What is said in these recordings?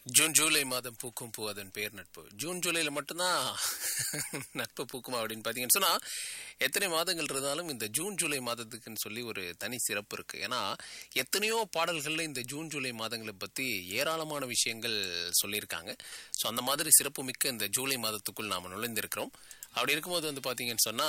June July மாதம் பூக்கும் பூ அதன் பேர் நட்பு ஜூன் ஜூலைல மட்டும்தான் நட்பு பூக்குமா அப்படின்னு பார்த்தீங்கன்னு சொன்னா எத்தனை மாதங்கள் இருந்தாலும் இந்த ஜூன் ஜூலை மாதத்துக்குன்னு சொல்லி ஒரு தனி சிறப்பு இருக்கு ஏன்னா எத்தனையோ பாடல்கள்ல இந்த ஜூன் ஜூலை மாதங்களை பத்தி ஏராளமான விஷயங்கள் சொல்லியிருக்காங்க ஸோ அந்த மாதிரி சிறப்பு மிக்க இந்த ஜூலை மாதத்துக்குள் நாம நுழைந்திருக்கிறோம் அப்படி இருக்கும்போது வந்து பார்த்தீங்கன்னு சொன்னா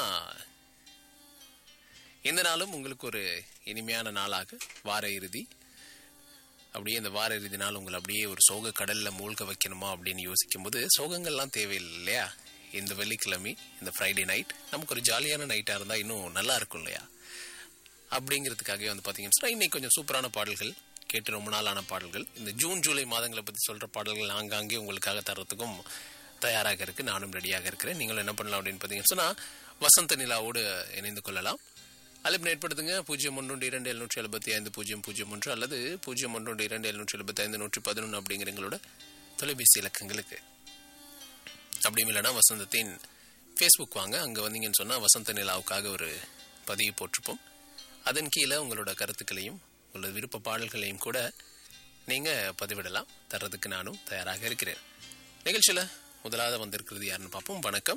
இந்த நாளும் உங்களுக்கு ஒரு இனிமையான நாளாக வார இறுதி அப்படியே இந்த வார இறுதி நாள் உங்களை அப்படியே ஒரு சோக கடல்ல மூழ்க வைக்கணுமா அப்படின்னு யோசிக்கும் போது சோகங்கள்லாம் தேவையில்லை இல்லையா இந்த வெள்ளிக்கிழமை இந்த ஃப்ரைடே நைட் நமக்கு ஒரு ஜாலியான நைட்டா இருந்தா இன்னும் நல்லா இருக்கும் இல்லையா அப்படிங்கிறதுக்காகவே வந்து பாத்தீங்கன்னு சொன்னா இன்னைக்கு கொஞ்சம் சூப்பரான பாடல்கள் கேட்டு ரொம்ப நாளான பாடல்கள் இந்த ஜூன் ஜூலை மாதங்களை பத்தி சொல்ற பாடல்கள் ஆங்காங்கே உங்களுக்காக தர்றதுக்கும் தயாராக இருக்கு நானும் ரெடியாக இருக்கிறேன் நீங்களும் என்ன பண்ணலாம் அப்படின்னு பாத்தீங்கன்னு சொன்னா வசந்த நிலாவோடு இணைந்து கொள்ளலாம் அழைப்பு ஏற்படுத்துங்க பூஜ்ஜியம் ஒன்று இரண்டு எழுநூற்றி எழுபத்தி ஐந்து பூஜ்ஜியம் பூஜ்ஜியம் ஒன்று அல்லது பூஜ்ஜியம் ஒன்று இரண்டு எழுநூற்றி எழுபத்தி ஐந்து நூற்றி பதினொன்று அப்படிங்கிற எங்களோட தொலைபேசி இலக்கங்களுக்கு அப்படியும் இல்லைன்னா வசந்தத்தின் ஃபேஸ்புக் வாங்க அங்கே வந்தீங்கன்னு சொன்னால் வசந்த நிலாவுக்காக ஒரு பதிவு போட்டிருப்போம் அதன் கீழே உங்களோட கருத்துக்களையும் உங்களோட விருப்ப பாடல்களையும் கூட நீங்கள் பதிவிடலாம் தர்றதுக்கு நானும் தயாராக இருக்கிறேன் நிகழ்ச்சியில் முதலாவது வந்திருக்கிறது யாருன்னு பார்ப்போம் வணக்கம்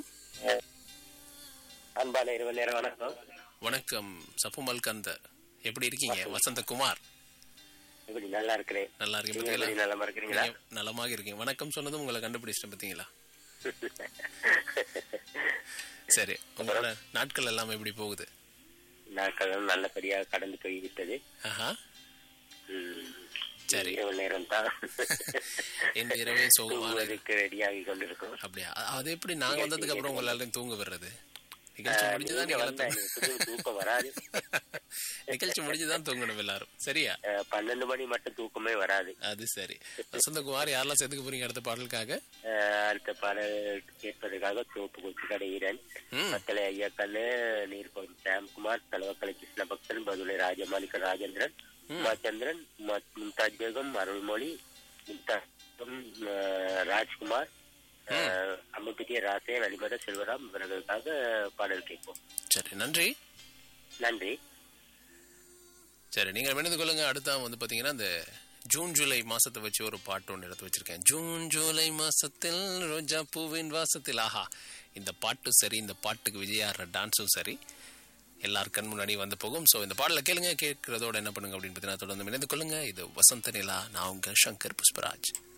அன்பான இரவு நேரம் வணக்கம் வணக்கம் சப்புமல் கந்த எப்படி இருக்கீங்க வசந்தகுமார் எப்படி நல்லா இருக்கிறேன் நல்லா இருக்கேன் நீங்க எப்படி பாத்தீங்களா? நலமா இருக்கிறீங்களா நீங்க நலமாக இருக்கீங்க வணக்கம் சொன்னதும் உங்களை கண்டுபிடிச்சிட்டேன் பாத்தீங்களா சரி உங்களோட நாட்கள் எல்லாம் எப்படி போகுது நாட்கள் நல்லபடியாக கடந்து போய்விட்டது ஆஹா ம். சரி. இரவு நேரம் தான் இந்த இரவே சோகமான தூங்குவதற்கு ரெடியாகி கொண்டிருக்கோம் அப்படியா அ- அது எப்படி நாங்க வந்ததுக்கு அப்புறம் உங்களால தூங்க வர்றது நிகழ்ச்சி முடிஞ்சுதான் நீங்க நீங்க வந்தா எனக்கு புது தூக்கம் வராது நிகழ்ச்சி முடிஞ்சுதான் தூங்கணும் எல்லாரும் சரியா அஹ், பன்னெண்டு மணி மட்டும் தூக்கமே வராது அது சரி வசந்தகுமார் யாரெல்லாம் சேர்த்துக்க போறீங்க அடுத்த பாடலுக்காக அஹ், அடுத்த பாடல் கேட்பதற்காக தோப்பு கொச்சி கடையிறன் ம் மத்தளை ஐயாக்கல்லு நீர்பகுதி சாம்குமார் தலைவக்கலை கிருஷ்ண பக்தன் பதுளை ராஜமாணிக்க ராஜேந்திரன் உமாச்சந்திரன் உமா- மும்தாஜ் பேகம் அருள்மொழி மும்தாஜ் பேகம், அஹ், ராஜ்குமார் அம்முக்குட்டிய ராசே வழிமத செல்வராம் இவர்களுக்காக பாடல் கேட்போம் சரி நன்றி நன்றி சரி நீங்கள் விழுந்து கொள்ளுங்க அடுத்தா வந்து பாத்தீங்கன்னா இந்த ஜூன் ஜூலை மாசத்தை வச்சு ஒரு பாட்டு ஒன்று எடுத்து வச்சிருக்கேன் ஜூன் ஜூலை மாசத்தில் ரோஜா பூவின் வாசத்தில் ஆஹா இந்த பாட்டு சரி இந்த பாட்டுக்கு விஜயாடுற டான்ஸும் சரி எல்லார் கண் முன்னாடி வந்து போகும் ஸோ இந்த பாடலை கேளுங்க கேட்கறதோட என்ன பண்ணுங்க அப்படின்னு பார்த்தீங்கன்னா தொடர்ந்து இணைந்து கொள்ளுங்க இது வசந்த நிலா நான் உங்க சங்கர் புஷ்பராஜ்